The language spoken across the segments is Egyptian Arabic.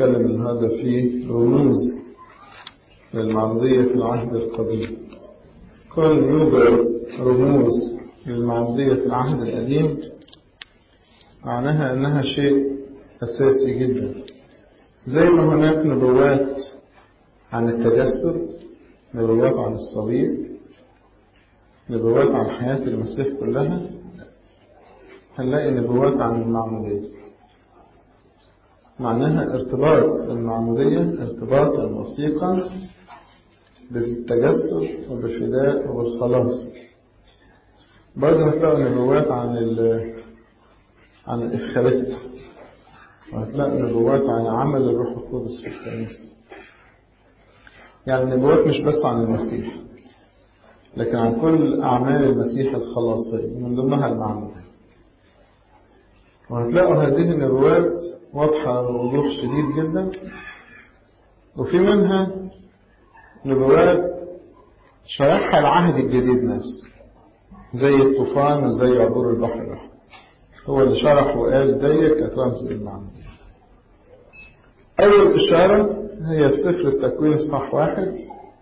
نتكلم النهارده في رموز للمعمودية في العهد القديم كون يوجد رموز للمعمودية في العهد القديم معناها أنها شيء أساسي جدا زي ما هناك نبوات عن التجسد نبوات عن الصليب نبوات عن حياة المسيح كلها هنلاقي نبوات عن المعمودية معناها ارتباط المعمودية ارتباطا وثيقا بالتجسد وبالفداء وبالخلاص برضه هتلاقوا نبوات عن ال عن الإفخارستي وهتلاقوا نبوات عن عمل الروح القدس في الكنيسة يعني النبوات مش بس عن المسيح لكن عن كل أعمال المسيح الخلاصية من ضمنها المعمودية وهتلاقوا هذه النبوات واضحة وضوح شديد جدا وفي منها نبوات شرحها العهد الجديد نفسه زي الطوفان وزي عبور البحر الأحمر هو اللي شرح وقال دي كانت رمز للمعمودية أول إشارة هي في سفر التكوين إصحاح واحد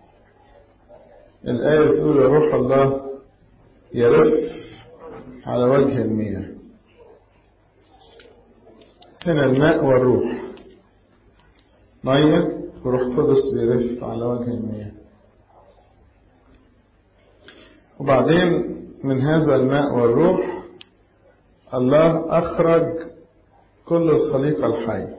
الآية بتقول روح الله يرف على وجه المياه هنا الماء والروح مية وروح قدس بيرف على وجه المياه وبعدين من هذا الماء والروح الله أخرج كل الخليقة الحية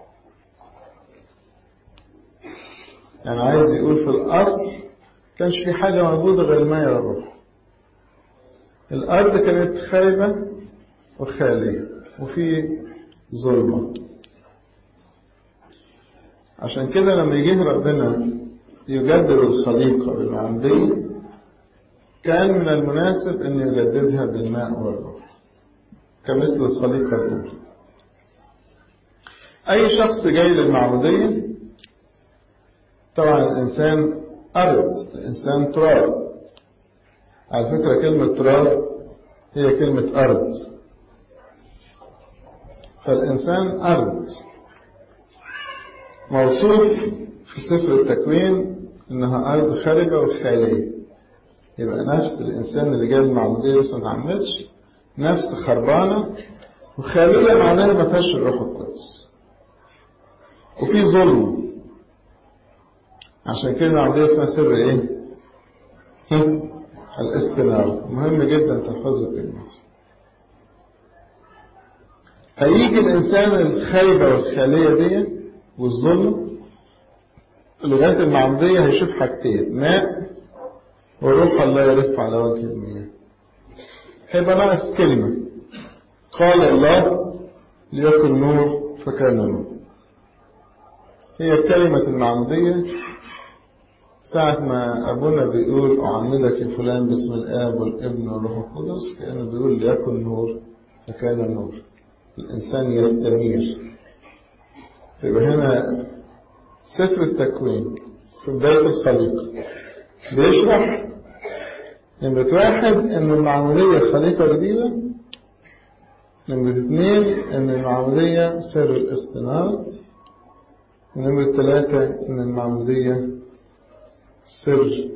يعني عايز يقول في الأصل كانش في حاجة موجودة غير الماء والروح الأرض كانت خايبة وخالية وفي ظلمة عشان كده لما يجيه ربنا يجدد الخليقة بالمعمودية كان من المناسب أن يجددها بالماء والروح كمثل الخليقة الأولى أي شخص جاي للمعمودية طبعا الإنسان أرض الإنسان تراب على فكرة كلمة تراب هي كلمة أرض فالإنسان أرض موصوف في سفر التكوين إنها أرض خارجة وخالية يبقى نفس الإنسان اللي جاي المعمودية لسه ما عملش نفس خربانة وخالية معناها ما فيهاش الروح القدس وفي ظلم عشان كده المعمودية اسمها سر إيه؟ الاستنارة مهم جدا تحفظوا كلمته هيجي الإنسان الخايبة والخالية دي والظلم لغاية المعمودية هيشوف حاجتين ماء وروح الله يرف على وجه المياه هيبقى ناقص كلمة قال الله ليكن نور فكان نور هي كلمة المعمودية ساعة ما أبونا بيقول أعمدك يا فلان باسم الآب والابن والروح القدس كأنه بيقول ليكن نور فكان نور الإنسان يستنير يبقى هنا سفر التكوين في بداية الخليقة بيشرح نمرة واحد إن المعمودية خليقة جديدة نمرة اثنين إن المعمودية سر الاستنارة ونمرة ثلاثة إن المعمودية سر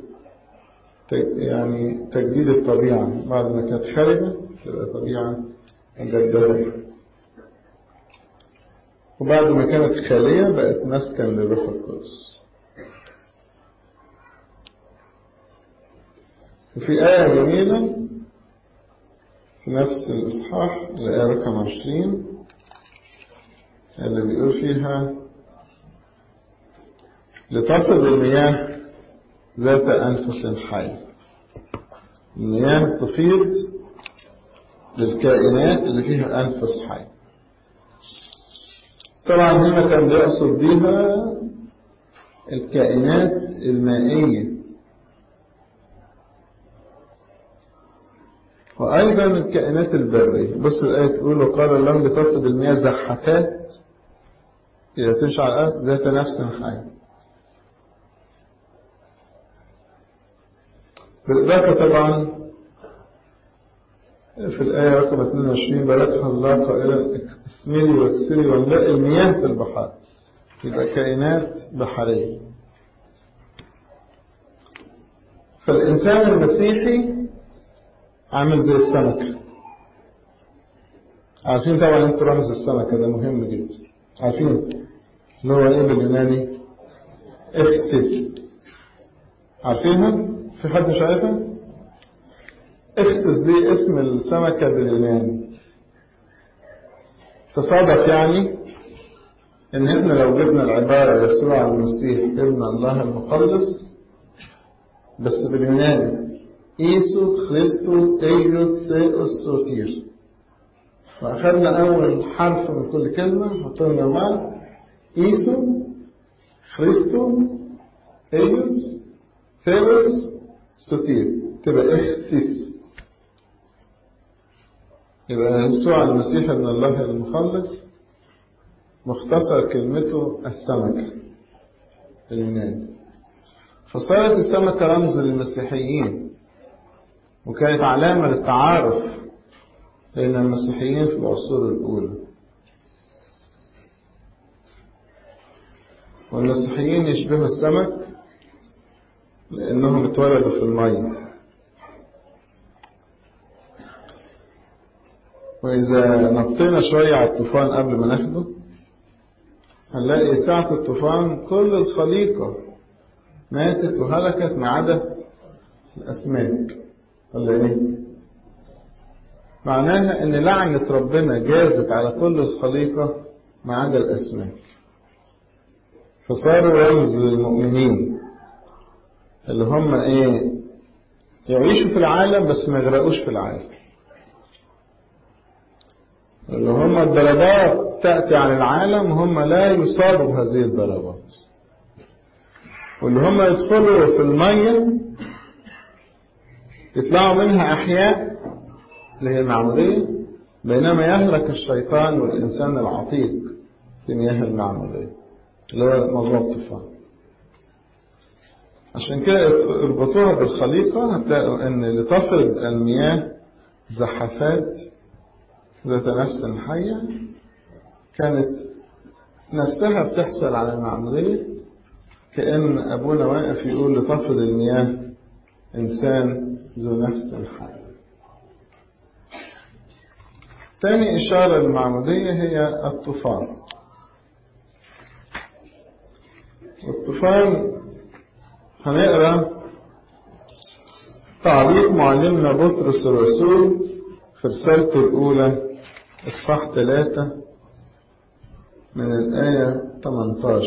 يعني تجديد الطبيعة بعد ما كانت خاربة تبقى طبيعة مجددة وبعد ما كانت خالية بقت مسكن للروح القدس وفي آية جميلة في نفس الإصحاح الآية رقم عشرين اللي بيقول فيها لتفض المياه ذات أنفس حي المياه تفيض للكائنات اللي فيها أنفس حي طبعا هنا كان بيقصد بيها الكائنات المائية وأيضا الكائنات البرية بص الآية تقول وقال الله لتفقد المياه زحفات إذا تنشع الأرض ذات نفس حي بالإضافة طبعا في الآية رقم 22 باركها الله قائلا اثمري واكسري واملئي المياه في البحار يبقى كائنات بحرية فالإنسان المسيحي عامل زي السمكة عارفين طبعا انتوا رمز السمكة ده مهم جدا عارفين اللي هو ايه باليوناني اختس عارفينها في حد مش عارفها اختس دي اسم السمكة باليوناني تصادف يعني ان احنا لو جبنا العبارة يسوع المسيح ابن الله المخلص بس باليوناني ايسو خريستو ايلو ثيوس سوتير فأخذنا أول حرف من كل كلمة حطينا مع إيسو خريستو إيوس ثيوس سوتير تبقى اختس يبقى يسوع المسيح ابن الله المخلص مختصر كلمته السمكة اليوناني فصارت السمكة رمز للمسيحيين وكانت علامة للتعارف بين المسيحيين في العصور الأولى والمسيحيين يشبهوا السمك لأنهم اتولدوا في المية وإذا نطينا شوية على الطوفان قبل ما ناخده هنلاقي ساعة الطوفان كل الخليقة ماتت وهلكت ما عدا الأسماك ولا إيه؟ معناها ان لعنة ربنا جازت على كل الخليقة ما عدا الاسماك فصاروا رمز للمؤمنين اللي هم ايه يعيشوا في العالم بس ما يغرقوش في العالم اللي هم الضربات تأتي عن العالم هم لا يصابوا بهذه الضربات واللي هم يدخلوا في المية يطلعوا منها أحياء اللي هي المعمودية بينما يهلك الشيطان والإنسان العتيق في مياه المعمودية اللي هو موضوع الطوفان عشان كده اربطوها بالخليقة هتلاقوا ان لتفرض المياه زحفات ذات نفس حية كانت نفسها بتحصل على المعمودية كأن أبونا واقف يقول لتفرض المياه إنسان ذو نفس حية ثاني إشارة للمعمودية هي الطوفان الطوفان هنقرا تعليق معلمنا بطرس الرسول في رسالته الأولى إصحاح ثلاثة من الآية 18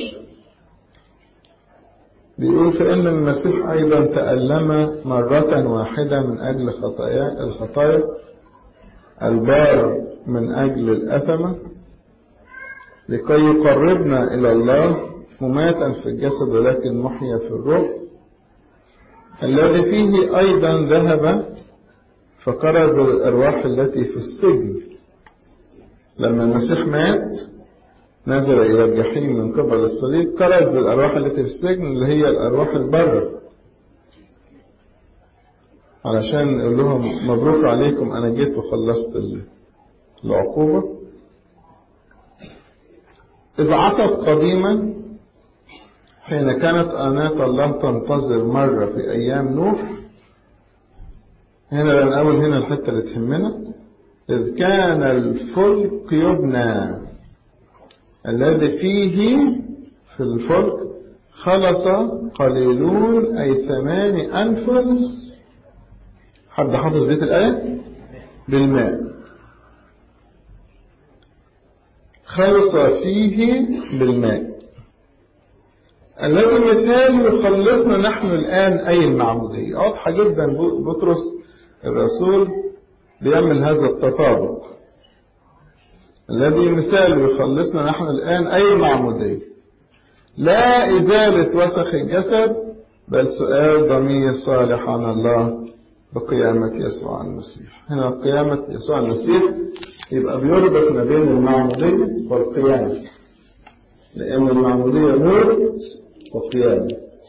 بيقول فإن المسيح أيضا تألم مرة واحدة من أجل خطايا الخطايا البار من أجل الأثمة لكي يقربنا إلى الله مماتا في الجسد ولكن محيا في الروح الذي فيه أيضا ذهب فكرز الأرواح التي في السجن لما المسيح مات نزل إلى الجحيم من قبل الصليب كرز الأرواح التي في السجن اللي هي الأرواح البر علشان يقول لهم مبروك عليكم أنا جيت وخلصت العقوبة إذا عصت قديما حين كانت آنات الله تنتظر مرة في أيام نوح هنا الأول هنا الحتة اللي تهمنا إذ كان الفلك يبنى الذي فيه في الفلك خلص قليلون أي ثمان أنفس حد حافظ بيت الآية بالماء خلص فيه بالماء الذي مثال يخلصنا نحن الآن أي المعمودية واضحة جدا بطرس الرسول بيعمل هذا التطابق الذي مثال يخلصنا نحن الآن أي المعمودية لا إزالة وسخ الجسد بل سؤال ضمير صالح عن الله بقيامة يسوع المسيح هنا قيامة يسوع المسيح يبقى بيربط ما بين المعمودية والقيامة لأن المعمودية موت وقيامة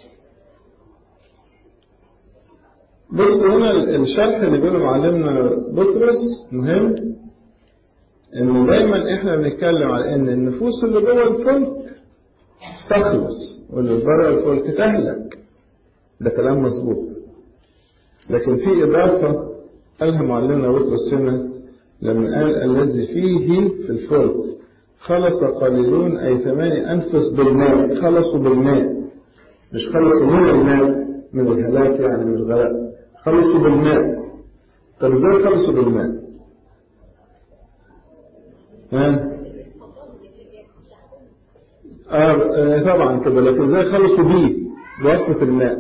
بص هنا الشرح اللي بيقوله معلمنا بطرس مهم انه دايما احنا بنتكلم على ان النفوس اللي جوه الفلك تخلص وللبر الفلك تهلك ده كلام مظبوط لكن في إضافة قالها معلمنا بطرس هنا لما قال الذي فيه في الفلك خلص قليلون أي ثماني أنفس بالماء خلصوا بالماء مش خلصوا من الماء من الهلاك يعني من الغرق خلصوا بالماء طب ازاي خلصوا بالماء؟ ها؟ آه طبعا كده لكن ازاي خلصوا بيه بواسطة الماء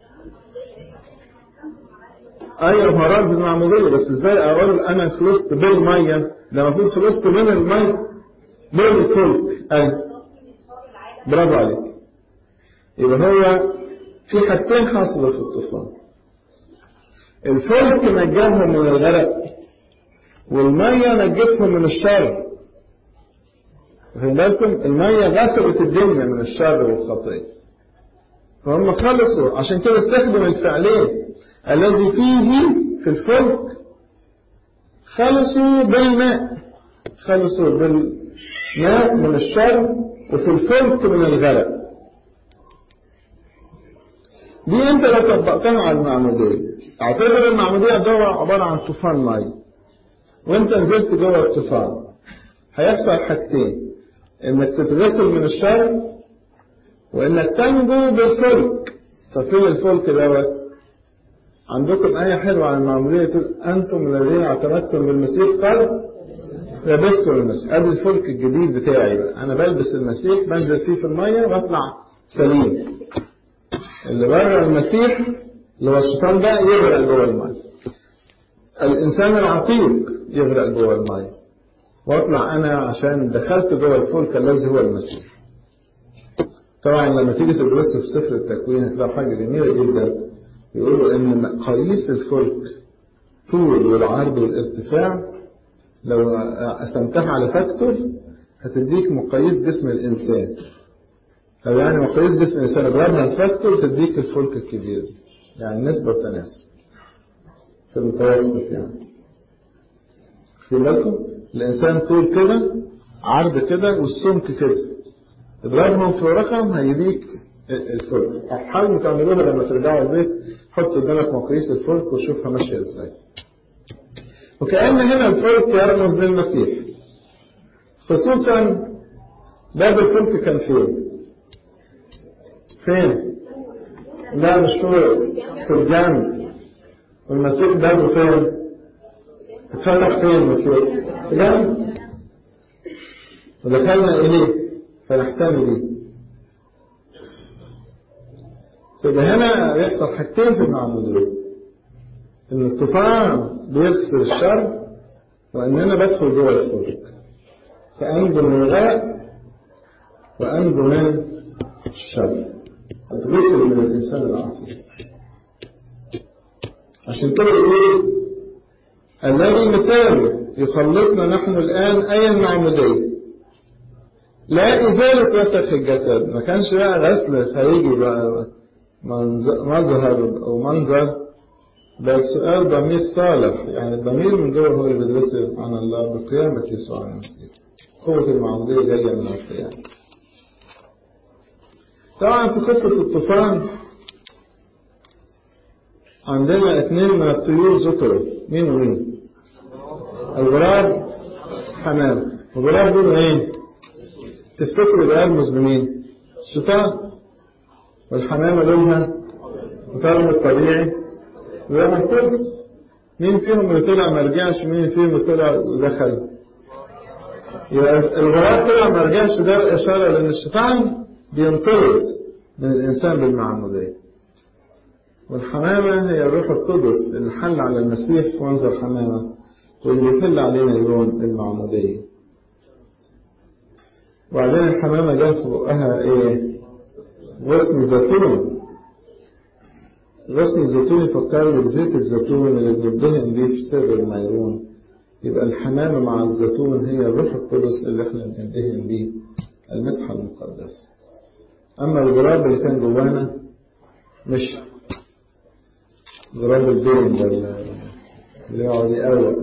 ايوه هو رمز المعمودية بس ازاي اقول انا خلصت بالمية ده المفروض خلصت من المية بالفلك ايوه برافو عليك يبقى هو في حاجتين حصلوا في الطوفان الفلك نجاهم من الغرق والمية نجتهم من الشر واخدين بالكم المية غسلت الدنيا من الشر والخطية فهم خلصوا عشان كده استخدم الفعلين الذي فيه في الفلك خلصوا بالماء خلصوا بالماء من الشر وفي الفلك من الغرق دي انت لو طبقتها على المعمودية اعتبر المعمودية ده عبارة عن طوفان مي وانت نزلت جوه الطوفان هيحصل حاجتين انك تتغسل من الشر وانك تنجو بالفلك ففين الفلك دوت عندكم آية حلوة عن المعمودية تقول أنتم الذين اعتمدتم بالمسيح قال لبستم المسيح ادي الفلك الجديد بتاعي بقى أنا بلبس المسيح بنزل فيه في المية واطلع سليم اللي بره المسيح اللي هو الشيطان ده يغرق جوه المية الإنسان العتيق يغرق جوه المية واطلع أنا عشان دخلت جوه الفلك الذي هو المسيح طبعا لما تيجي تدرسوا في سفر التكوين هتلاقوا حاجة جميلة جدا يقولوا ان مقاييس الفلك طول والعرض والارتفاع لو قسمتها على فاكتور هتديك مقاييس جسم الانسان او يعني مقاييس جسم الانسان اضربها الفاكتور تديك الفلك الكبير يعني نسبة وتناسب في المتوسط يعني في بالكم الانسان طول كده عرض كده والسمك كده اضربهم في رقم هيديك الفلك حاولوا تعملوها لما ترجعوا البيت حط قدامك مقاييس الفلك وشوفها ماشيه ازاي وكأن هنا الفلك يرمز للمسيح خصوصا باب الفلك كان فين فين لا مش فوق في الجنب والمسيح بابه فين اتفتح فين المسيح في الجنب ودخلنا اليه فنحتمي بيه فيبقى هنا يحصل حاجتين في المعمودية ان الطوفان بيغسل الشر وان انا بدخل جوه الفلك فانجو من الغرق وانجو من الشر اتغسل من الانسان العاطفي عشان كده يقول الذي مثاله يخلصنا نحن الان اي المعموديه لا إزالة وسخ الجسد ما كانش بقى غسل خارجي بقى مظهر أو منظر بل سؤال ضمير صالح يعني الضمير من جوه هو اللي بيدرس عن الله بقيامة يسوع المسيح قوة المعمودية جاية من القيامة طبعا في قصة الطوفان عندنا اثنين من الطيور ذكروا مين ومين الغراب حمام الغراب دول ايه تفتكروا ده يرمز لمين الشيطان والحمامة لونها ترمز طبيعي ويوم القدس مين فيهم اللي طلع ما رجعش مين فيهم اللي طلع ودخل يبقى الغراب طلع ما رجعش ده إشارة لأن الشيطان بينطرد من الإنسان بالمعمودية والحمامة هي الروح القدس اللي حل على المسيح في منظر حمامة واللي بيحل علينا اليوم المعمودية وبعدين الحمامة جات في بقها ايه غصن زيتون غصن الزيتون يفكرني بزيت الزيتون اللي بندهن بيه في سر الميرون يبقى الحمامة مع الزيتون هي الروح القدس اللي احنا بندهن بيه المسحة المقدسة أما الغراب اللي كان جوانا مش غراب البين ده اللي يقعد يقوق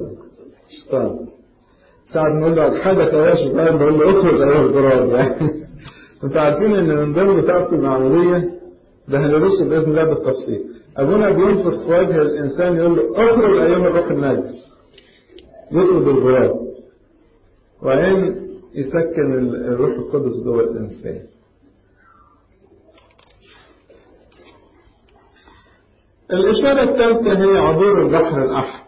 الشيطان ساعة نقول له حدث يا شيطان بقول له اخرج أيها الغراب يعني انتوا عارفين ان من ضمن طقس المعمودية ده هندرسه بإذن الله بالتفصيل أبونا بينفخ في وجه الإنسان يقول له اخرج أيها الروح النجس يطلب الغراب وبعدين يسكن الروح القدس جوه الإنسان الإشارة الثالثة هي عبور البحر الأحمر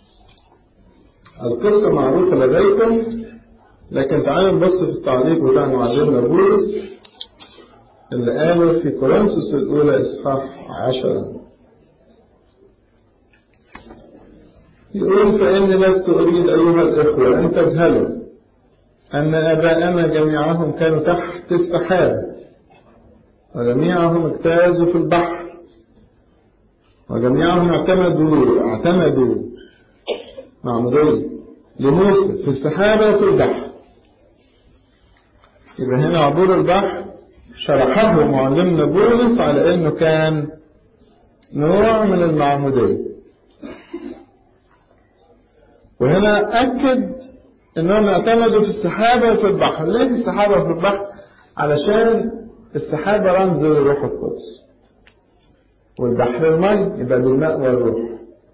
القصة معروفة لديكم لكن تعالوا نبص في التعليق بتاع معلمنا بولس اللي قاله في كورنثوس الأولى إصحاح عشرة يقول فإني لست أريد أيها الإخوة أن تجهلوا أن آباءنا جميعهم كانوا تحت السحابة وجميعهم اجتازوا في البحر وجميعهم اعتمدوا اعتمدوا معمودية لموسى في السحابة وفي البحر يبقى هنا عبور البحر شرحه معلمنا بولس على انه كان نوع من المعمودية وهنا اكد انهم اعتمدوا في السحابة وفي البحر ليه في السحابة وفي البحر علشان السحابة رمز للروح القدس والبحر المي يبقى للماء والروح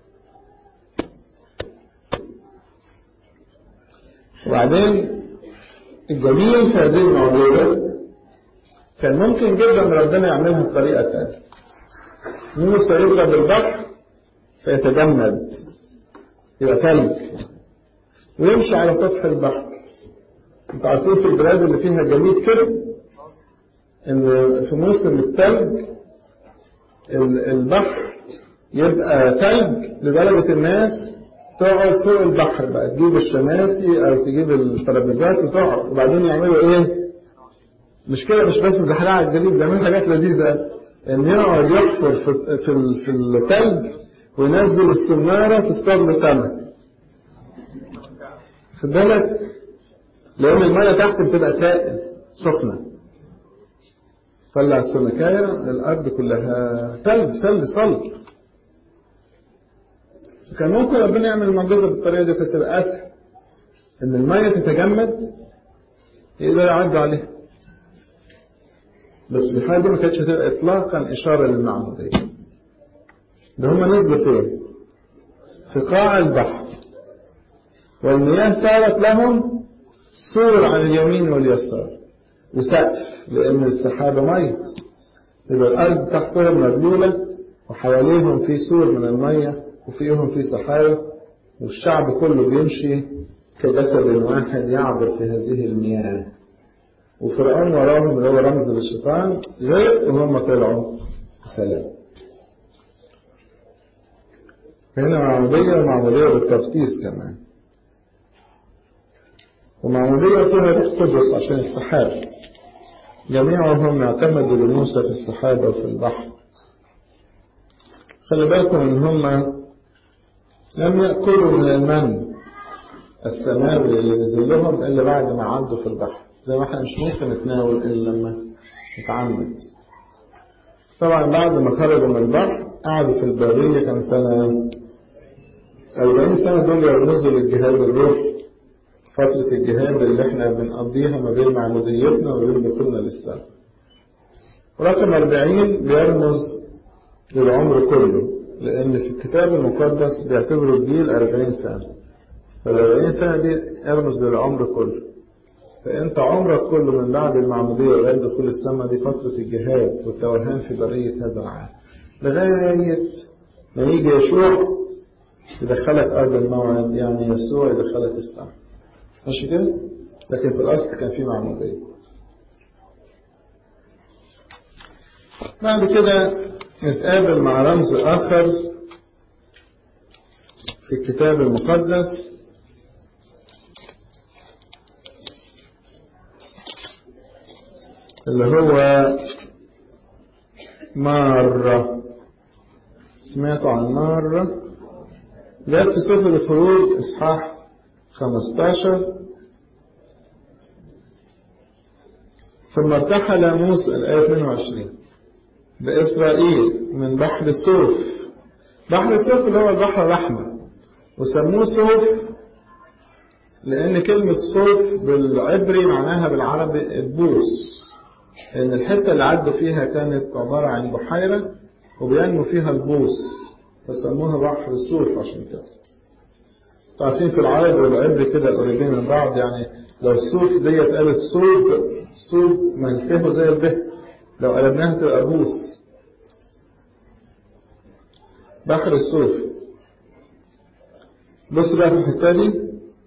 وبعدين الجميل في هذه المعجزة كان ممكن جدا ربنا يعملها بطريقة تانية موسى يضرب البحر فيتجمد يبقى ثلج ويمشي على سطح البحر انتوا عارفين في البلاد اللي فيها جليد كده ان في موسم الثلج البحر يبقى ثلج لدرجة الناس تقعد فوق البحر بقى تجيب الشماسي او تجيب الترابيزات وتقعد وبعدين يعملوا ايه مش كده مش بس زحلقة على الجليد بيعملوا حاجات لذيذة ان يقعد يحفر في في في الثلج وينزل السنارة تصطاد بسمك خد بالك لان المية تحت بتبقى سائل سخنة طلع السمكاية الأرض كلها ثلج ثلج صلب كان ممكن ربنا يعمل المعجزة بالطريقة دي كانت تبقى أسهل إن المية تتجمد يقدر يعدي عليها بس في الحالة دي ما كانتش هتبقى إطلاقا إشارة للمعمودية ده هما نزلوا فين؟ في قاع البحر والمياه صارت لهم سور عن اليمين واليسار وسقف لأن السحابة مية يبقى الأرض تحتهم مبلولة وحواليهم في سور من المية وفيهم في سحابة والشعب كله بيمشي كجسد واحد يعبر في هذه المياه وفرعون وراهم اللي هو رمز للشيطان غرق وهم طلعوا سلام هنا معمودية ومعمودية بالتفتيس كمان ومعمودية فيها روح قدس عشان السحاب جميعهم اعتمدوا لموسى في السحابة وفي البحر خلي بالكم ان هم لم يأكلوا من المن السماوي اللي نزل لهم الا بعد ما عدوا في البحر زي ما احنا مش ممكن نتناول الا لما نتعمد طبعا بعد ما خرجوا من البحر قعدوا في البرية كان سنة 40 سنة دول يرمزوا للجهاد الروحي فترة الجهاد اللي احنا بنقضيها ما بين معموديتنا وما بين دخولنا للسنة رقم 40 بيرمز للعمر كله لأن في الكتاب المقدس بيعتبروا الجيل 40 سنة فال 40 سنة دي يرمز للعمر كله فأنت عمرك كله من بعد المعمودية لغاية دخول السماء دي فترة الجهاد والتوهان في برية هذا العالم لغاية ما يجي يشوع يدخلك أرض الموعد يعني يسوع يدخلك السماء ماشي كده لكن في الأصل كان في معمودية بعد كده نتقابل مع رمز آخر في الكتاب المقدس اللي هو مارة سمعتوا عن مارة جاءت في سفر الخروج إصحاح 15 ثم ارتحل موسى الآية 22 بإسرائيل من بحر صوف بحر صوف اللي هو البحر الأحمر وسموه صوف لأن كلمة صوف بالعبري معناها بالعربي البوس لأن الحتة اللي عدوا فيها كانت عبارة عن بحيرة وبينمو فيها البوص فسموها بحر الصوف عشان كده عارفين في العرب والعبر كده قريبين من بعض يعني لو الصوف ديت قالت صوب صوب منفه زي البه لو قلبناها تبقى بوص بحر الصوف بص بقى في الحتة دي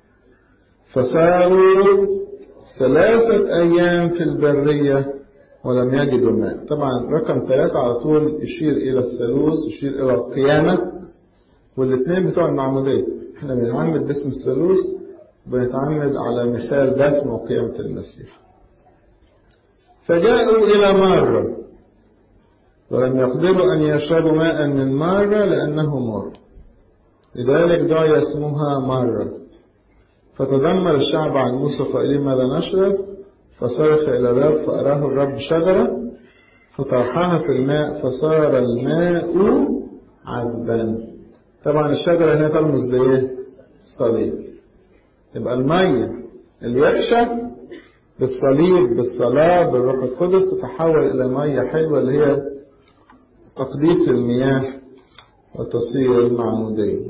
فساروا ثلاثة أيام في البرية ولم يجدوا ماء طبعا رقم ثلاثة على طول يشير إلى الثالوث يشير إلى القيامة والاثنين بتوع المعمودية احنا بنتعمد باسم الثالوث بنتعمد على مثال دفن وقيامة المسيح فجاءوا إلى مرة ولم يقدروا أن يشربوا ماء من مرة لأنه مر لذلك دعي اسمها مرة فتذمر الشعب عن موسى قائلين ماذا نشرب فصرخ إلى الرب فأراه الرب شجرة فطرحها في الماء فصار الماء عذبا طبعا الشجرة هنا ترمز لإيه؟ الصليب يبقى المية الوحشة بالصليب بالصلاة بالروح القدس تتحول إلى مية حلوة اللي هي تقديس المياه وتصير المعمودية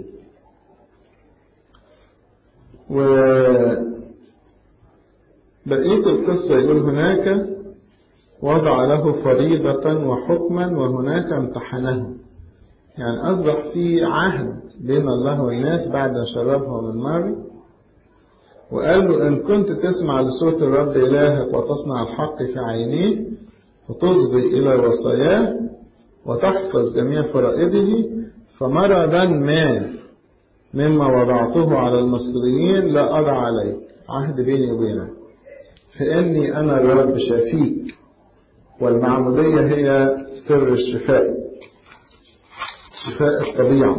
وبقية القصة يقول هناك وضع له فريضة وحكما وهناك امتحنه يعني أصبح في عهد بين الله والناس بعد أن شربه من مر وقال له إن كنت تسمع لصوت الرب إلهك وتصنع الحق في عينيه وتصغي إلى وصاياه وتحفظ جميع فرائضه فمرضا ما مما وضعته على المصريين لا أضع عليك عهد بيني وبينك فإني أنا الرب شافيك والمعمودية هي سر الشفاء شفاء الطبيعة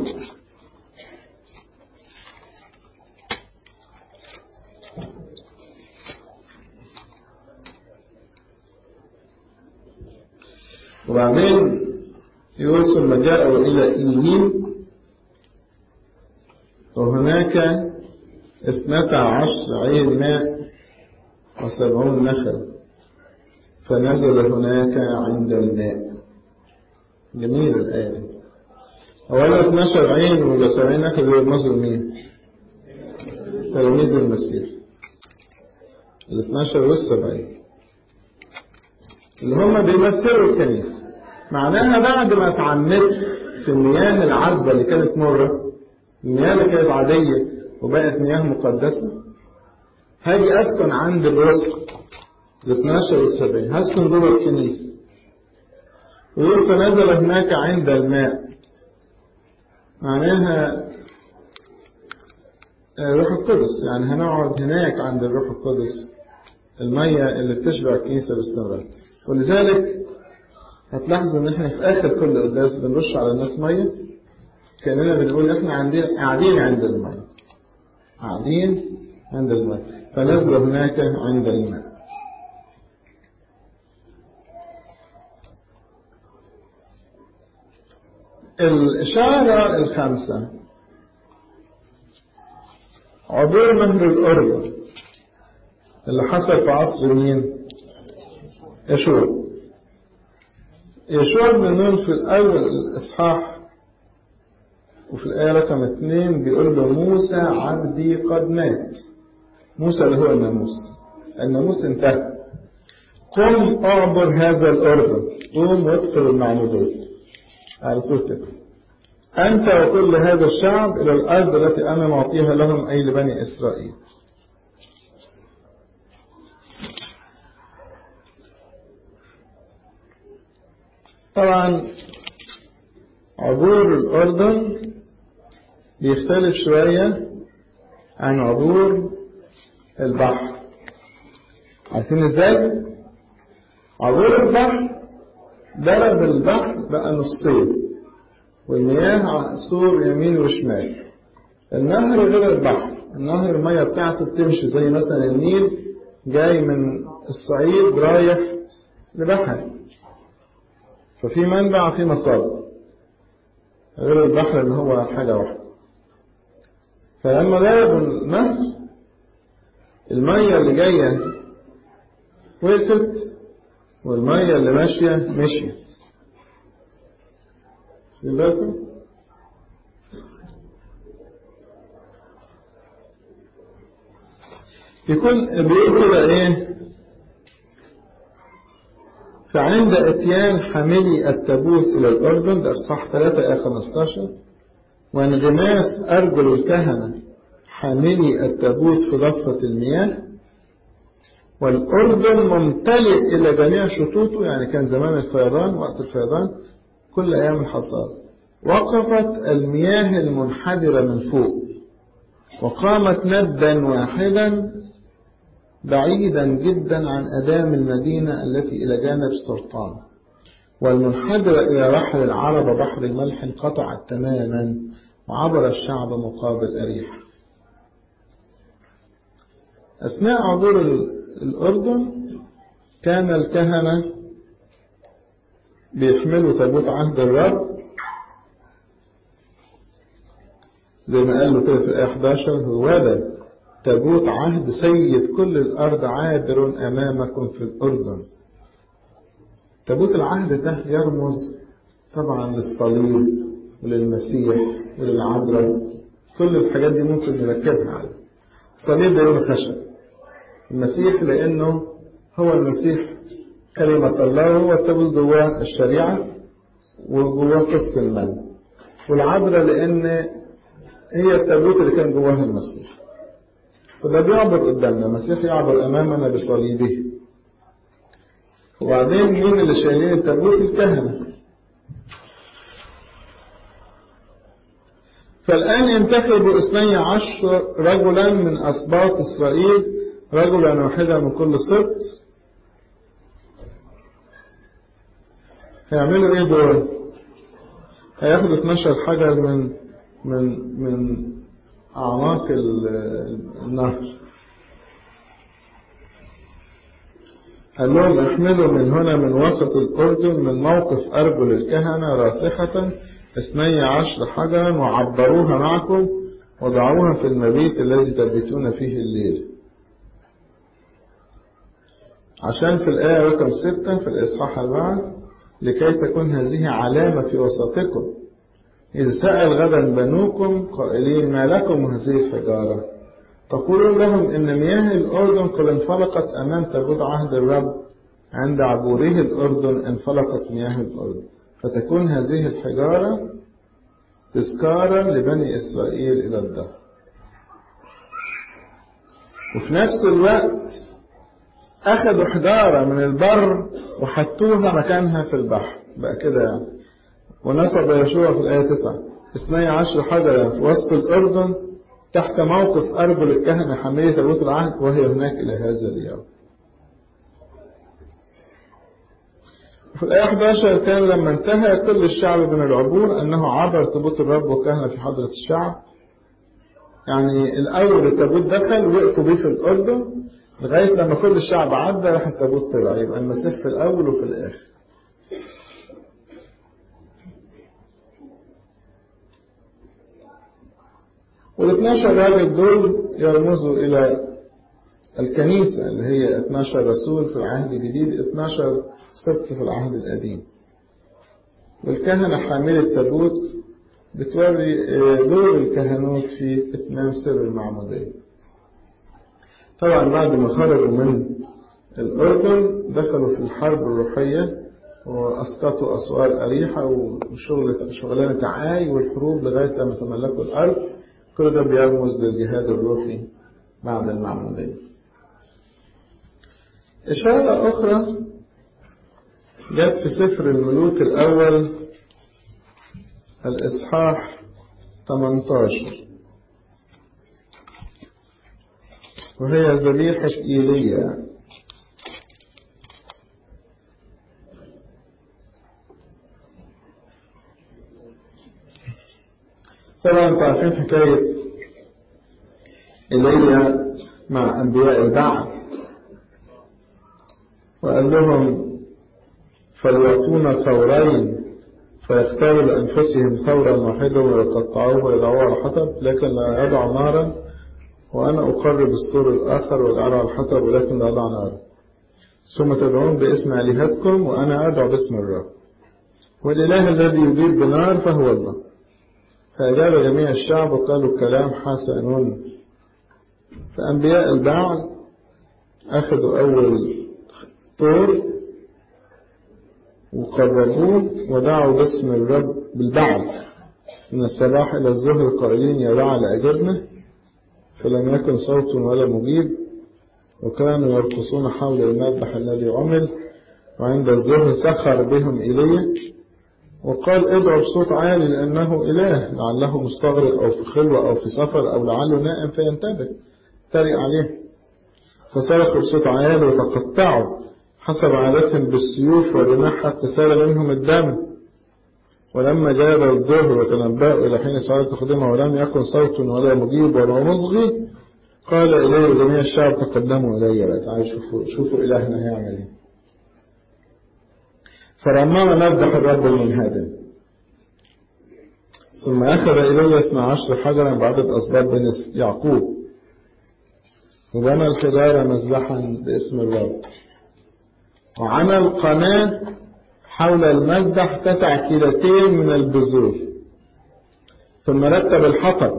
وبعدين يقول ثم جاءوا إلى إيليم وهناك اثنتا عشر عين ماء وسبعون نخل فنزل هناك عند الماء جميل الآية دي أولا 12 عين و70 نخل يرمزوا لمين؟ تلاميذ المسيح ال 12 وال 70 اللي هم بيمثلوا الكنيسة معناها بعد ما اتعمدت في المياه العذبة اللي كانت مرة المياه اللي كانت عادية وبقت مياه مقدسة هاجي أسكن عند الرسل ال 12 وال 70 هسكن جوه الكنيسة ويقول فنزل هناك عند الماء معناها روح القدس يعني هنقعد هناك عند الروح القدس المية اللي بتشبع الكنيسة باستمرار ولذلك هتلاحظوا ان احنا في اخر كل قداس بنرش على الناس مية كأننا بنقول احنا عندنا قاعدين عند المية قاعدين عند الماء فنزل هناك عند الماء الإشارة الخامسة عبور نهر الأردن اللي حصل في عصر مين؟ يشوع يشوع بن نون في الأول الإصحاح وفي الآية رقم اثنين بيقول له موسى عبدي قد مات موسى اللي هو الناموس الناموس انتهى قم اعبر هذا الأردن قوم وادخل المعمودية على طول كده أنت وكل هذا الشعب إلى الأرض التي أنا معطيها لهم أي لبني إسرائيل طبعا عبور الأردن بيختلف شوية عن عبور البحر عارفين ازاي؟ عبور البحر ضرب البحر بقى نصين والمياه سور يمين وشمال النهر غير البحر النهر المية بتاعته بتمشي زي مثلا النيل جاي من الصعيد رايح لبحر ففي منبع وفي مصاب غير البحر اللي هو حاجة واحدة فلما ضربوا النهر المية اللي جاية وقفت والمية اللي ماشية مشيت في بالكم يكون بيقول كده ايه فعند اتيان حاملي التابوت الى الاردن ده اصحاح 3 ايه 15 وانغماس ارجل الكهنه حاملي التابوت في ضفه المياه والأردن ممتلئ إلى جميع شطوطه يعني كان زمان الفيضان وقت الفيضان كل أيام الحصاد وقفت المياه المنحدرة من فوق وقامت ندا واحدا بعيدا جدا عن أدام المدينة التي إلى جانب سلطان والمنحدرة إلى بحر العرب بحر الملح انقطعت تماما وعبر الشعب مقابل أريح أثناء عبور الأردن كان الكهنة بيحملوا تابوت عهد الرب زي ما قال له كده في الآية 11 هو ده تابوت عهد سيد كل الأرض عابر أمامكم في الأردن تابوت العهد ده يرمز طبعا للصليب وللمسيح وللعذراء كل الحاجات دي ممكن نركبها عليه الصليب لأنه خشب المسيح لأنه هو المسيح كلمة الله هو التابوت جواه الشريعة وجواه قسط المن والعذراء لأن هي التابوت اللي كان جواه المسيح فده بيعبر قدامنا المسيح يعبر أمامنا بصليبه وبعدين مين اللي شايلين التابوت الكهنة فالآن ينتخب اثني عشر رجلا من أسباط إسرائيل رجلا واحدا من كل سبط هيعملوا ايه دول هياخدوا 12 حجر من من من أعماق النهر قال لهم احملوا من هنا من وسط الأردن من موقف أرجل الكهنة راسخة اثني عشر حجرا وعبروها معكم وضعوها في المبيت الذي تبيتون فيه الليل عشان في الآية رقم ستة في الإصحاح البعد لكي تكون هذه علامة في وسطكم إذ سأل غدا بنوكم قائلين ما لكم هذه الحجارة تقولون لهم إن مياه الأردن قد انفلقت أمام تابوت عهد الرب عند عبوره الأردن انفلقت مياه الأردن فتكون هذه الحجارة تذكارا لبني إسرائيل إلى الدهر وفي نفس الوقت أخذوا حجارة من البر وحطوها مكانها في البحر بقى كده يعني ونصب يشوع في الآية 9 اثني عشر حجرا في وسط الأردن تحت موقف أرجل الكهنة حمية تابوت العهد وهي هناك إلى هذا اليوم في الآية 11 كان لما انتهى كل الشعب من العبور أنه عبر تابوت الرب وكهنة في حضرة الشعب يعني الأول التابوت دخل وقفوا بيه في الأردن لغاية لما كل الشعب عدى راح التابوت طلع يبقى المسيح في الأول وفي الآخر وال12 راجل دول يرمزوا إلى الكنيسة اللي هي 12 رسول في العهد الجديد 12 سبت في العهد القديم والكهنة حامل التابوت بتوري دور الكهنوت في إتمام سر المعمودية طبعا بعد ما خرجوا من الأردن دخلوا في الحرب الروحية وأسقطوا أسوار أريحة وشغل شغلانة عاي والحروب لغاية لما تملكوا الأرض كل ده بيرمز للجهاد الروحي بعد المعمودية إشارة أخرى جت في سفر الملوك الأول الإصحاح 18 وهي ذبيحة إيليا طبعا انتوا عارفين حكاية إيليا مع أنبياء البعث وقال لهم فليعطونا ثورين فيختاروا لأنفسهم ثورا واحدا ويقطعوه ويضعوه على حطب لكن لا يضع نارا وأنا أقرب السور الآخر وأجعله على الحطب ولكن لا أضع نارا ثم تدعون باسم آلهتكم وأنا أدعو باسم الرب والإله الذي يجيب بنار فهو الله فأجاب جميع الشعب وقالوا كلام حسن فأنبياء البعل أخذوا أول طور وقربوه ودعوا باسم الرب بالبعل من الصباح إلى الظهر قائلين يا بعل أجبنا فلم يكن صوت ولا مجيب وكانوا يرقصون حول المذبح الذي عمل وعند الظهر سخر بهم إليه وقال ادعوا بصوت عالي لأنه إله لعله مستغرق أو في خلوة أو في سفر أو لعله نائم فينتبه تريق عليه فصرخوا بصوت عالي وتقطعوا حسب عادتهم بالسيوف والرماح حتى سال منهم الدم ولما جاب الظهر وتنبأوا إلى حين صلاة تقدمه ولم يكن صوت ولا مجيب ولا مصغي قال إليه جميع الشعب تقدموا إلي بقى تعالوا شوفوا شوفوا إلهنا هيعمل إيه فرمم مذبح الرب المنهدم ثم أخذ إلي اثنا عشر حجرا بعدد أسباب بن يعقوب وبنى الحجارة مذبحا باسم الرب وعمل قناة حول المذبح تسع كيلتين من البذور ثم رتب الحطب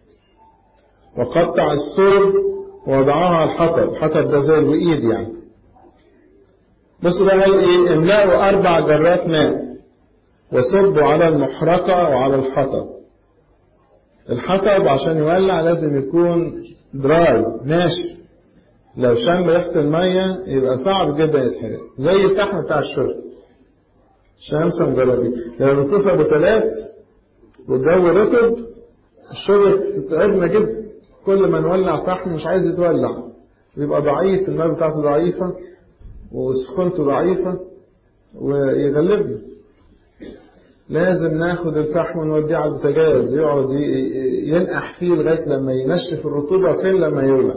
وقطع السور ووضعها على الحطب الحطب ده زي الوئيد يعني بص بقى قال ايه املأوا اربع جرات ماء وصبوا على المحرقة وعلى الحطب الحطب عشان يولع لازم يكون دراي ناشف لو شم ريحة المية يبقى صعب جدا يتحرق زي الفحم بتاع الشرب شمس مجربين لما بيكون في ابو ثلاث والجو رطب الشرب تتعبنا جدا كل ما نولع فحم مش عايز يتولع بيبقى ضعيف النار بتاعته ضعيفة وسخونته ضعيفة ويغلبنا لازم ناخد الفحم ونوديه على البوتاجاز يقعد ينقح فيه لغاية لما ينشف الرطوبة فين لما يولع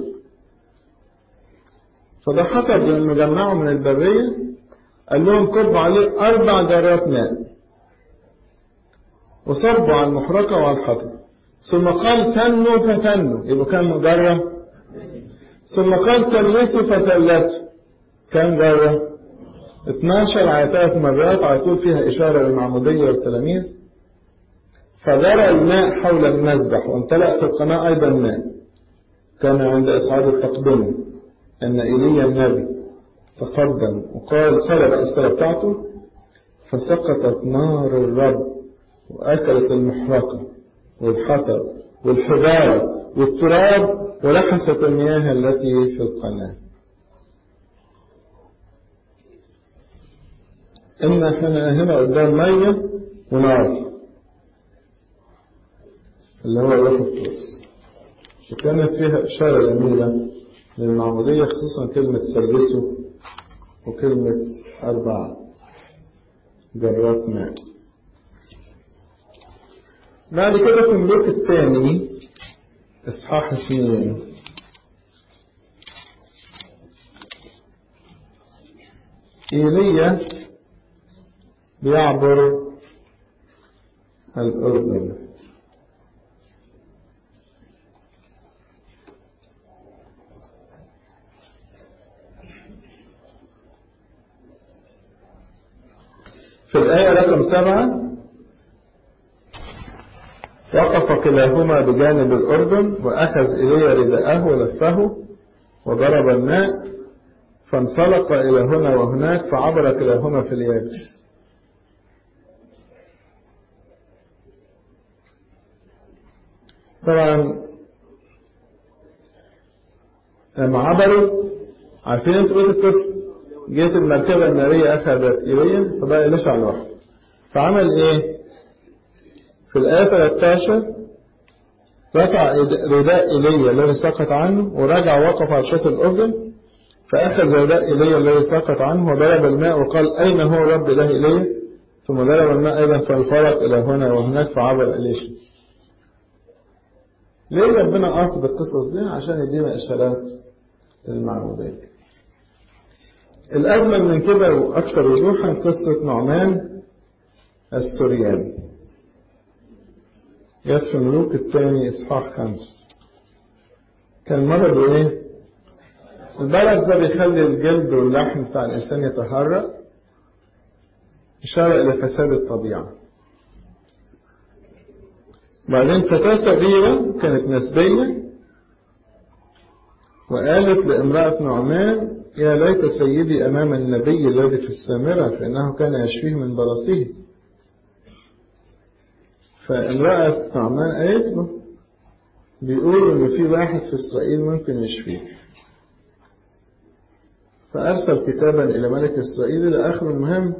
فده حطب لما جمعوا من البرية قال لهم كبوا عليه أربع جرات ماء وصبوا على المحرقة وعلى الحطب ثم قال ثنوا فثنوا يبقى كم جرة ثم قال ثلثوا فثلثوا كم جرة 12 على ثلاث مرات على طول فيها إشارة للمعمودية والتلاميذ فجرى الماء حول المذبح وامتلأت القناة أيضا ماء كان عند إصعاد التقدمة أن إيليا النبي تقدم وقال سرب الصلاة بتاعته فسقطت نار الرب وأكلت المحرقة والحطب والحجارة والتراب ولحست المياه التي في القناة إن احنا هنا قدام مية ونار اللي هو الروح القدس وكانت فيها إشارة جميلة للمعمودية خصوصا كلمة سلسوا وكلمة أربع جرات ماء بعد كده في الملوك الثاني إصحاح اثنين إيليا بيعبر الأردن في الآية رقم سبعة وقف كلاهما بجانب الأردن وأخذ إلي رداءه ولفه وضرب الماء فانطلق إلى هنا وهناك فعبر كلاهما في اليابس طبعا لما عبروا عارفين انتوا ايه القصه جت المركبه الناريه اخذت ايليا فبقى يلشع لوحده فعمل ايه في الايه 13 رفع رداء ايليا الذي سقط عنه ورجع وقف على شاطئ الاردن فاخذ رداء ايليا الذي سقط عنه وضرب الماء وقال اين هو رب اله ايليا ثم ضرب الماء ايضا فانفرق الى هنا وهناك فعبر اليشا ليه ربنا قاصد القصص دي عشان يدينا إشارات للمعمودية الأجمل من كده وأكثر وضوحا قصة نعمان السورياني جت في ملوك الثاني إصحاح خمسة كان مرض إيه؟ البرص ده بيخلي الجلد واللحم بتاع الإنسان يتهرأ إشارة إلى فساد الطبيعة بعدين فتاة صغيرة كانت نسبية وقالت لامرأة نعمان يا ليت سيدي أمام النبي الذي في السامرة فإنه كان يشفيه من برصه فامرأة نعمان قالت له بيقولوا إن في واحد في إسرائيل ممكن يشفيه فأرسل كتابا إلى ملك إسرائيل إلى آخر المهم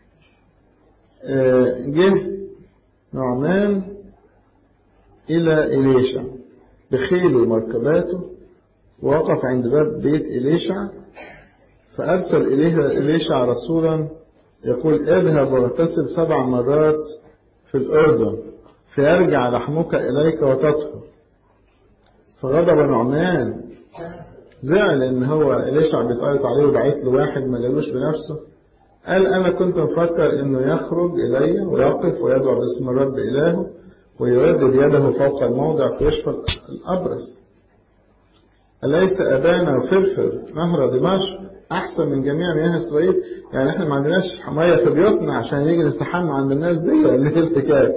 جه نعمان إلى إليشع بخيله ومركباته ووقف عند باب بيت إليشع فأرسل إليه إليشع رسولا يقول اذهب واغتسل سبع مرات في الأردن فيرجع لحمك إليك وتطهر فغضب نعمان زعل ان هو إليشع بيتعيط عليه وبعت له واحد ما جالوش بنفسه قال أنا كنت مفكر إنه يخرج إلي ويقف ويدعو باسم الرب إلهه ويردد يده فوق الموضع فيشفى الأبرص أليس أبانا وفلفل نهر دمشق أحسن من جميع مياه إسرائيل يعني إحنا ما عندناش مية في بيوتنا عشان نيجي نستحمى عند الناس دي اللي هي الحكاية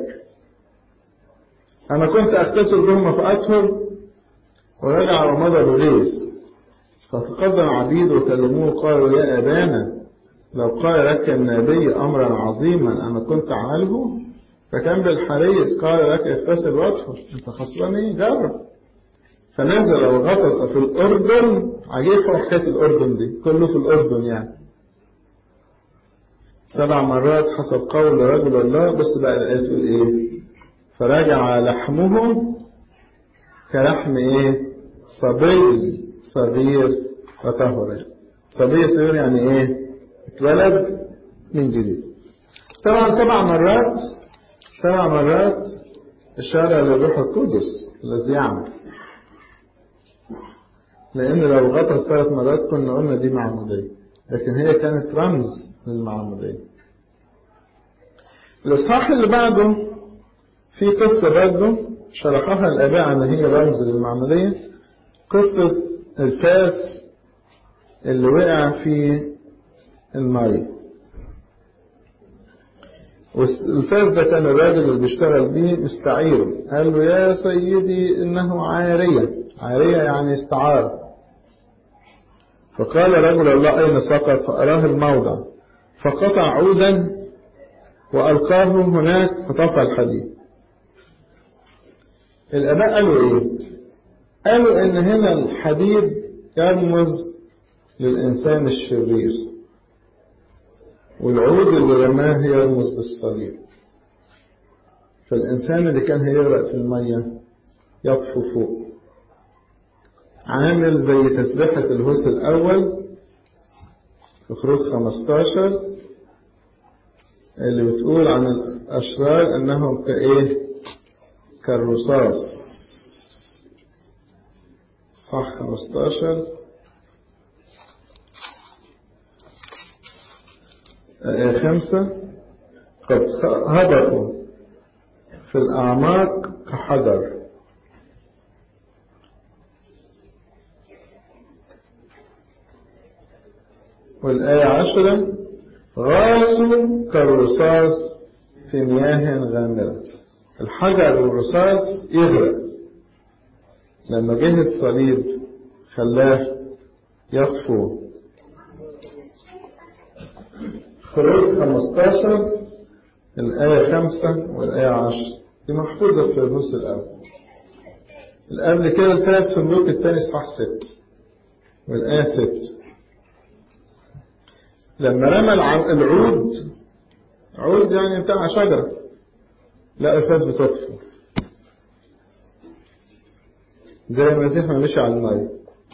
أنا كنت أغتسل بهم فأطهر ورجع ومضى بغيظ فتقدم عبيد وكلموه قالوا يا أبانا لو قال لك النبي أمرا عظيما أما كنت عمله فكان بالحريص قال لك اغتسل واطهر انت خسران ايه جرب فنزل وغطس في الأردن عجيب في حكاية الأردن دي كله في الأردن يعني سبع مرات حسب قول رجل الله بص بقى الآية تقول إيه فرجع لحمه كلحم إيه صبي صغير وطهر صبي صغير يعني إيه اتولد من جديد طبعا سبع مرات سبع مرات إشارة للروح القدس الذي يعمل لأن لو غطس ثلاث مرات كنا قلنا دي معمودية لكن هي كانت رمز للمعمودية الإصحاح اللي بعده في قصة برضه شرحها الآباء أن هي رمز للمعمودية قصة الفاس اللي وقع في المية والفاس ده كان الراجل اللي بيشتغل بيه مستعيره قال له يا سيدي إنه عارية عارية يعني استعار فقال رجل الله أين سقط فأراه الموضع فقطع عودا وألقاه هناك فطفى الحديد الآباء قالوا إيه قالوا إن هنا الحديد يرمز للإنسان الشرير والعود اللي رماه يرمز للصليب فالإنسان اللي كان هيغرق في المية يطفو فوق عامل زي تسبيحة الهوس الأول في خروج 15 اللي بتقول عن الأشرار أنهم كإيه كالرصاص صح 15 آية خمسة قد هبطوا في الأعماق كحجر والآية عشرة غاصوا كالرصاص في مياه غامرة الحجر والرصاص يغرق لما جه الصليب خلاه يطفو خروج 15 الآية 5 والآية 10 دي محفوظة في الرؤوس الأول قبل كده الفاس في الملوك الثاني صح 6 والآية 6 لما رمى العود عود يعني بتاع شجرة لا الفاس بتطفو زي المسيح ما مشي على المية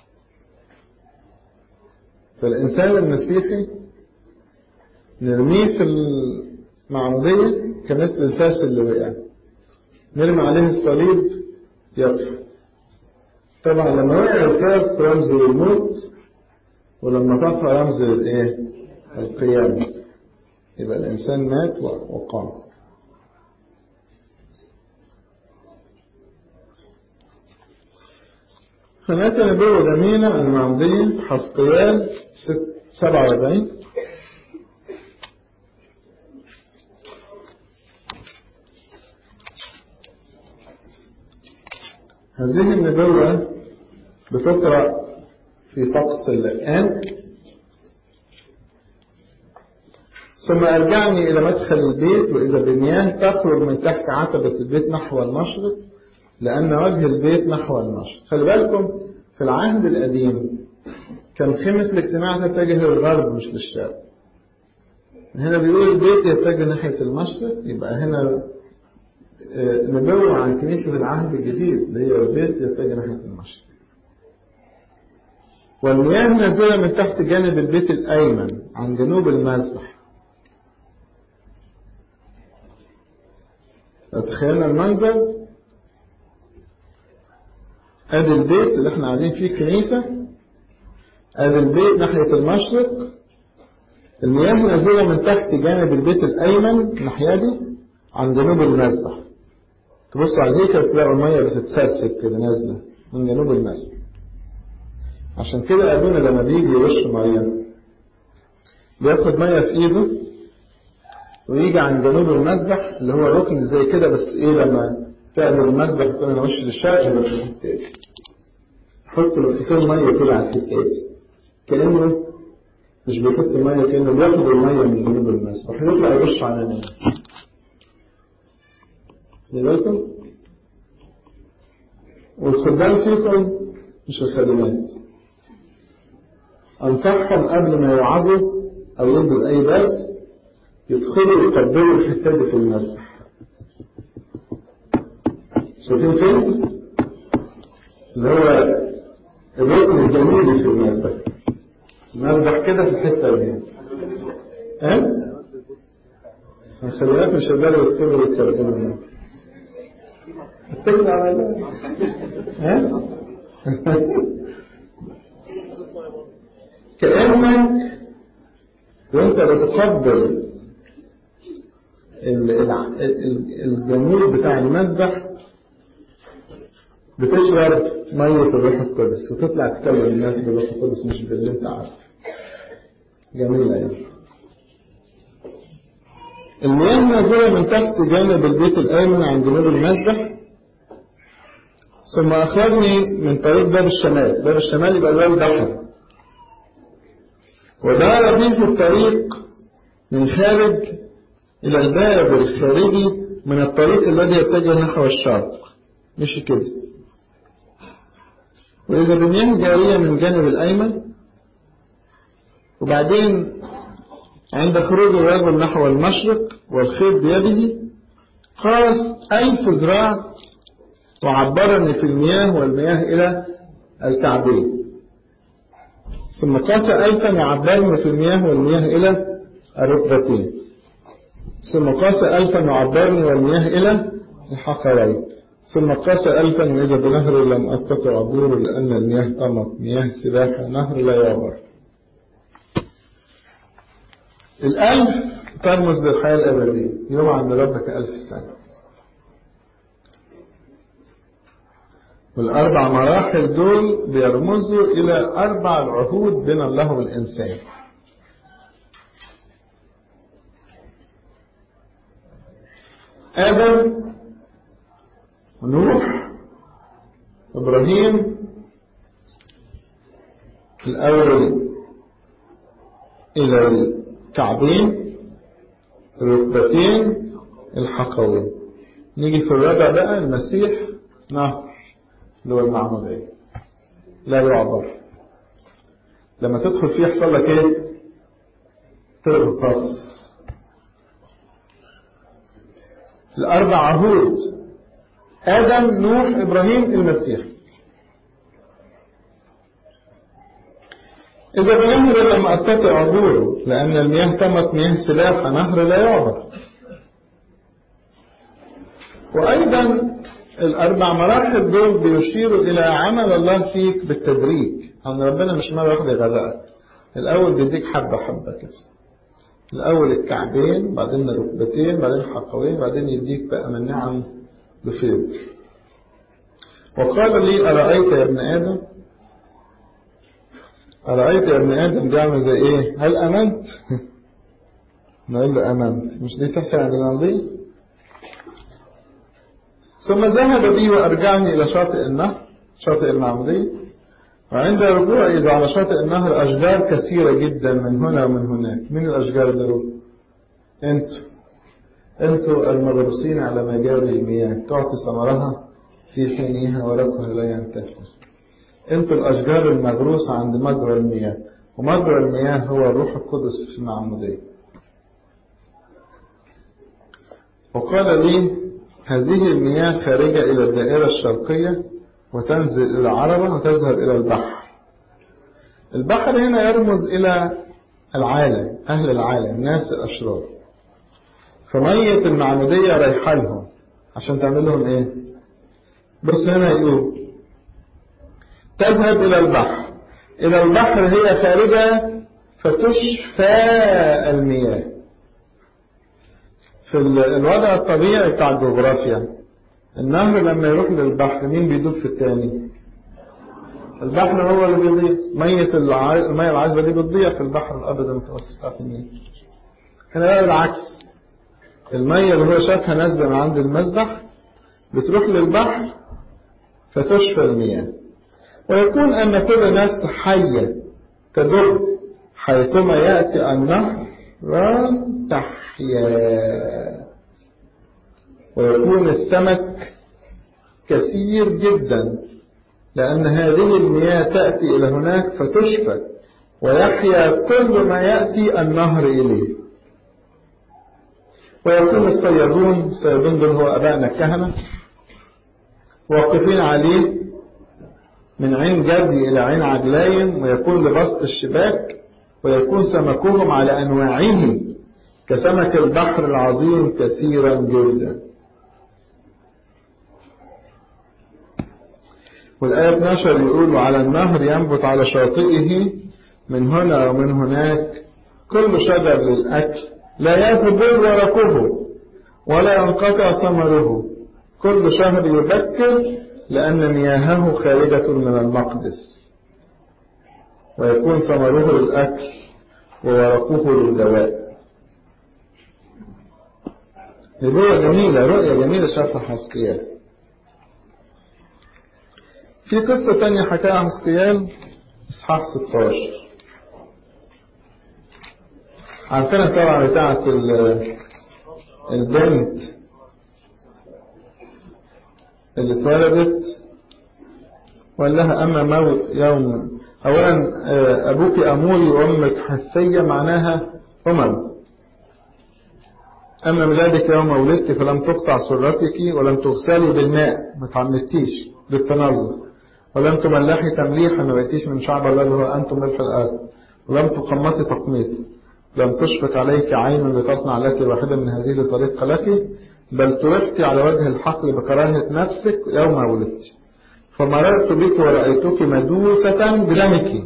فالإنسان المسيحي نرميه في المعمودية كمثل الفاس اللي وقع نرمي عليه الصليب يطفو طبعا لما وقع الفاس رمز للموت ولما طفى رمز للايه القيامة يبقى الإنسان مات وقام سمعت نبوة جميلة المعمودية حسقيال 47 هذه النبوة بتقرأ في طقس الآن ثم أرجعني إلى مدخل البيت وإذا بمياه تخرج من تحت عتبة البيت نحو المشرق لأن وجه البيت نحو المشرق خلي بالكم في العهد القديم كان خيمة الاجتماع تتجه للغرب مش للشرق هنا بيقول البيت يتجه ناحية المشرق يبقى هنا نبوة عن كنيسة العهد الجديد اللي هي البيت يتجه ناحية المشرق والمياه نازلة من تحت جانب البيت الأيمن عن جنوب المذبح تخيلنا المنظر ادي البيت اللي احنا قاعدين فيه كنيسة ادي البيت ناحية المشرق المياه نازلة من تحت جانب البيت الأيمن الناحية دي عن جنوب المذبح تبص على الهيكل تلاقوا المية بتتسرسب كده نازلة من جنوب المذبح عشان كده أبونا لما بيجي يرش مية بياخد مية في إيده ويجي عن جنوب المذبح اللي هو ركن زي كده بس إيه لما تعمل المذبح يكون أنا وش للشرق يبقى في الحتة دي حط نقطتين مية كده على الحتة دي كأنه مش بيحط المية كأنه بياخد المية من جنوب المذبح ويطلع يرش على الناس خلي بالكم والخدام فيكم مش الخادمات أنصحهم قبل ما يوعظوا أو يدوا أي درس يدخلوا يقبلوا الحتة دي في المسبح شايفين فين؟ اللي هو الركن الجميل في المسبح المسبح كده في الحتة دي ها؟ خلي بالك مش هيقدروا يدخلوا يتكلموا اتكل على الله ها؟ كأنك وانت بتقبل الجمهور بتاع المذبح بتشرب مية الروح القدس وتطلع تكلم الناس بالروح القدس مش باللي انت عارفه جميلة يعني المياه نازلة من تحت جانب البيت الأيمن عن جنوب المذبح ثم أخرجني من طريق باب الشمال باب الشمال يبقى زي البحر ودار بي في الطريق من خارج إلى الباب الخارجي من الطريق الذي يتجه نحو الشرق مش كده وإذا بمياه جارية من جانب الأيمن وبعدين عند خروج الرجل نحو المشرق والخيط بيده قاس ألف ذراع وعبرني في المياه والمياه إلى الكعبين ثم قاس ألفا وعبرني في المياه والمياه إلى الركبتين ثم قاس ألفا وعبرني والمياه إلى الحقرين ثم قاس ألفا وإذا بنهر لم أستطع عبوره لأن المياه طمت مياه سباحة نهر لا يعبر الألف ترمز للحياة الأبدية يوم عند ربك ألف سنة والأربع مراحل دول بيرمزوا إلى أربع العهود بين الله والإنسان آدم ونوح إبراهيم الأول إلى الكعبين الركبتين الحقوين نيجي في الرابع بقى المسيح نهر اللي هو المعمودية لا يعبر لما تدخل فيه يحصل لك ايه تغطس الأربع عهود آدم نوح إبراهيم المسيح إذا بنهر لم أستطع عبوره لأن المياه تمت مياه سلاح نهر لا يعبر وأيضا الأربع مراحل دول بيشيروا إلى عمل الله فيك بالتدريج أن ربنا مش مرة واحدة يغرقك الأول بيديك حبة حبة كده الأول الكعبين بعدين الركبتين بعدين الحقوين بعدين يديك بقى من نعم بفيض وقال لي أرأيت يا ابن آدم أرأيت يا ابن آدم دي عامل زي إيه؟ هل آمنت؟ نقول له آمنت مش دي تحصل عند الماضي؟ ثم ذهب بي وأرجعني إلى شاطئ النهر شاطئ المعمودية وعند رجوعي إذا على شاطئ النهر أشجار كثيرة جدا من هنا ومن هناك من الأشجار دول؟ أنتوا أنتوا المغروسين على مجاري المياه تعطي ثمرها في حينها ورقها لا ينتهي أنتوا الأشجار المغروسة عند مجرى المياه ومجرى المياه هو الروح القدس في المعمودية وقال لي هذه المياه خارجة إلى الدائرة الشرقية وتنزل إلى العربة وتذهب إلى البحر البحر هنا يرمز إلى العالم أهل العالم ناس الأشرار فمية المعمودية رايحة لهم عشان تعمل لهم إيه بص هنا يقول تذهب إلى البحر إلى البحر هي خارجة فتشفى المياه في الوضع الطبيعي بتاع الجغرافيا النهر لما يروح للبحر مين بيدوب في التاني البحر هو اللي بيضيع مية الع... المية العذبة دي بتضيع في البحر الأبيض المتوسط بتاعت النيل هنا بقى بالعكس المية اللي هو شافها نازلة من عند المسبح بتروح للبحر فتشفى المياه ويكون أن كل نفس حية تدب حيثما يأتي النهر تحيا ويكون السمك كثير جدا لأن هذه المياه تأتي إلى هناك فتشفى ويحيا كل ما يأتي النهر إليه ويكون الصيادون الصيادون دول هو أبائنا الكهنة واقفين عليه من عين جدي إلى عين عجلاين ويكون لبسط الشباك ويكون سمكهم على أنواعه كسمك البحر العظيم كثيرا جدا والآية 12 يقول على النهر ينبت على شاطئه من هنا ومن هناك كل شجر للأكل لا يذبل ورقه ولا ينقطع ثمره كل شهر يبكر لأن مياهه خارجة من المقدس ويكون ثمره للأكل وورقه للدواء رؤية جميلة رؤية جميلة شافها حسقيال في قصة تانية حكاها حسقيال إصحاح 16 عارفينها طبعا بتاعة البنت اللي اتولدت وقال لها أما موت يوم أولا أبوك أموري وأمك حثية معناها أمم أما ميلادك يوم ولدت فلم تقطع سرتك ولم تغسلي بالماء ما تعمدتيش بالتنظف ولم تملحي تمليحا ما بقيتيش من شعب الله اللي هو أنتم ملح الأرض ولم تقمطي تقميط لم تشفق عليك عين لتصنع لك واحدة من هذه لطريق لك بل طرحت على وجه الحقل بكراهة نفسك يوم ولدت فمررت بك ورأيتك مدوسة بدمك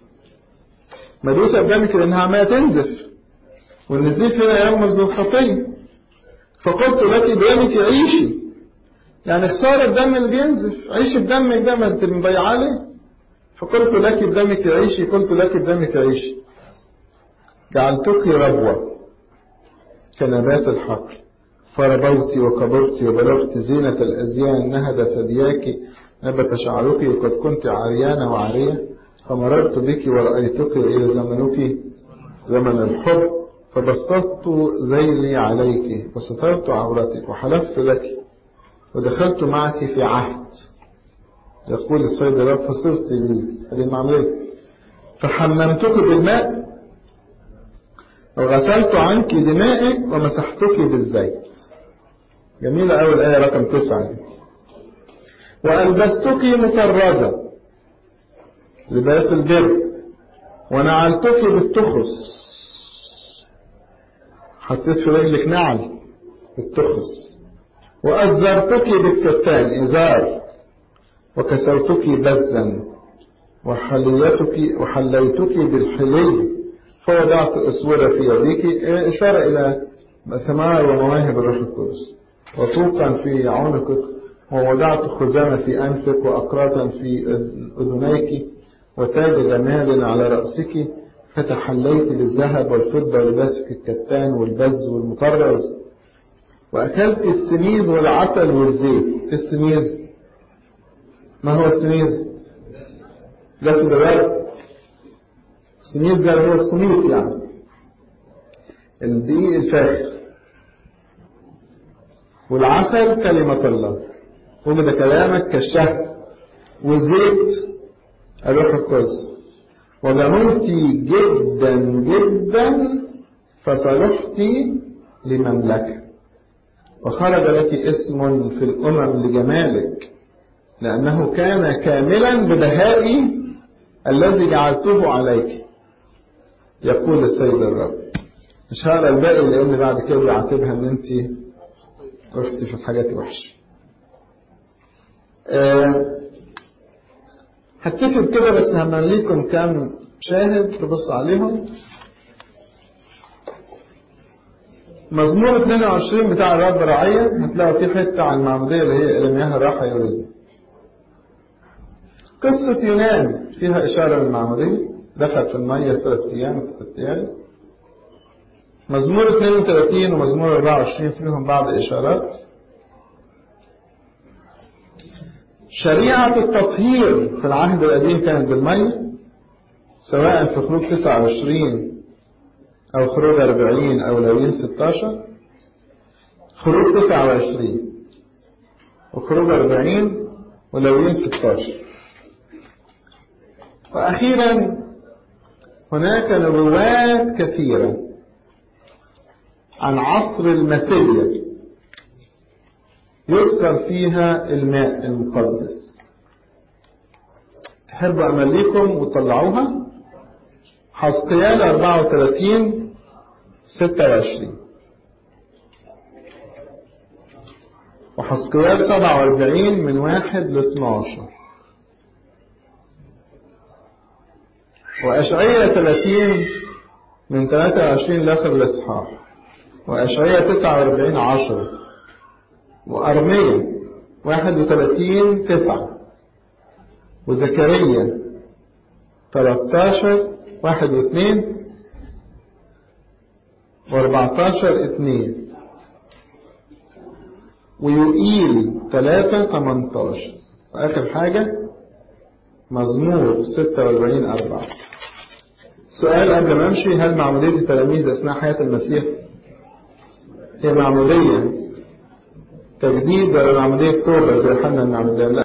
مدوسة بدمك لأنها عمالة تنزف والنزيف هنا يرمز للخطية فقلت لك بدمك عيشي يعني خسارة الدم اللي بينزف عيشي بدمك ده ما انت مضيعاه ليه فقلت لك بدمك عيشي قلت لك بدمك عيشي جعلتك ربوة كنبات الحقل فربوت وكبرت وبلغت زينة الأزيان نهد ثدياك نبت شعرك وقد كنت عريانة وعرية فمررت بك ورأيتك إلى زمنك زمن الحب فبسطت ذيلي عليك وسترت عورتك وحلفت لك ودخلت معك في عهد يقول السيد الرب فصرت لي هذه المعملية فحممتك بالماء وغسلت عنك دمائك ومسحتك بالزيت جميلة أول آية رقم تسعة وألبستك مطرزة لباس البر ونعلتك بالتخص حطيت في رجلك نعل بالتخص وأزرتك بالكتان إزار وكسوتك بزلا وحليتك وحليتك بالحلي فوضعت أسورة في يديك إشارة إلى ثمار ومواهب الروح القدس وطوقا في عنقك ووضعت خزامة في أنفك وأقراطا في أذنيك وتاج جمال على رأسك فتحليت بالذهب والفضة ولباسك الكتان والبز والمطرز وأكلت السميز والعسل والزيت السميز ما هو السميز جسد الرب السميز ده هو السميط يعني الدقيق الفاخر والعسل كلمة الله وجد كلامك كالشهد والزيت الروح القدس وجملت جدا جدا فصلحت لمملكة وخرج لك اسم في الأمم لجمالك لأنه كان كاملا ببهائي الذي جعلته عليك يقول السيد الرب مش هقرا الباقي لأن بعد كده بيعاتبها إن أنت رحتي في حاجات وحشة أه هكتفي بكده بس همليكم كام شاهد تبص عليهم مزمور 22 بتاع الرب رعية هتلاقوا فيه حتة عن المعمودية اللي هي إرمياها راح يولد قصة يونان فيها إشارة للمعمودية دخل في المية ثلاث أيام ثلاث أيام مزمور 32 ومزمور 24 فيهم بعض إشارات شريعة التطهير في العهد القديم كانت بالمية سواء في خروج 29 أو خروج 40 أو لاويين 16 خروج 29 وخروج 40 ولاويين 16 وأخيرا هناك نبوات كثيرة عن عصر المسيح يذكر فيها الماء المقدس تحبوا أمليكم وطلعوها حسقيال 34 26 وحسقيال 47 من 1 ل 12 وأشعية 30 من 23 لآخر الإصحاح وأشعية 49 10 وأرمية 31 9 وزكريا 13 واحد واثنين واربعتاشر اثنين ويقيل ثلاثة تمنتاشر وآخر حاجة مزمور ستة واربعين أربعة سؤال قبل ما أمشي هل معمودية التلاميذ أثناء حياة المسيح هي معمودية تجديد ولا معمودية توبة زي حنا المعمودية لا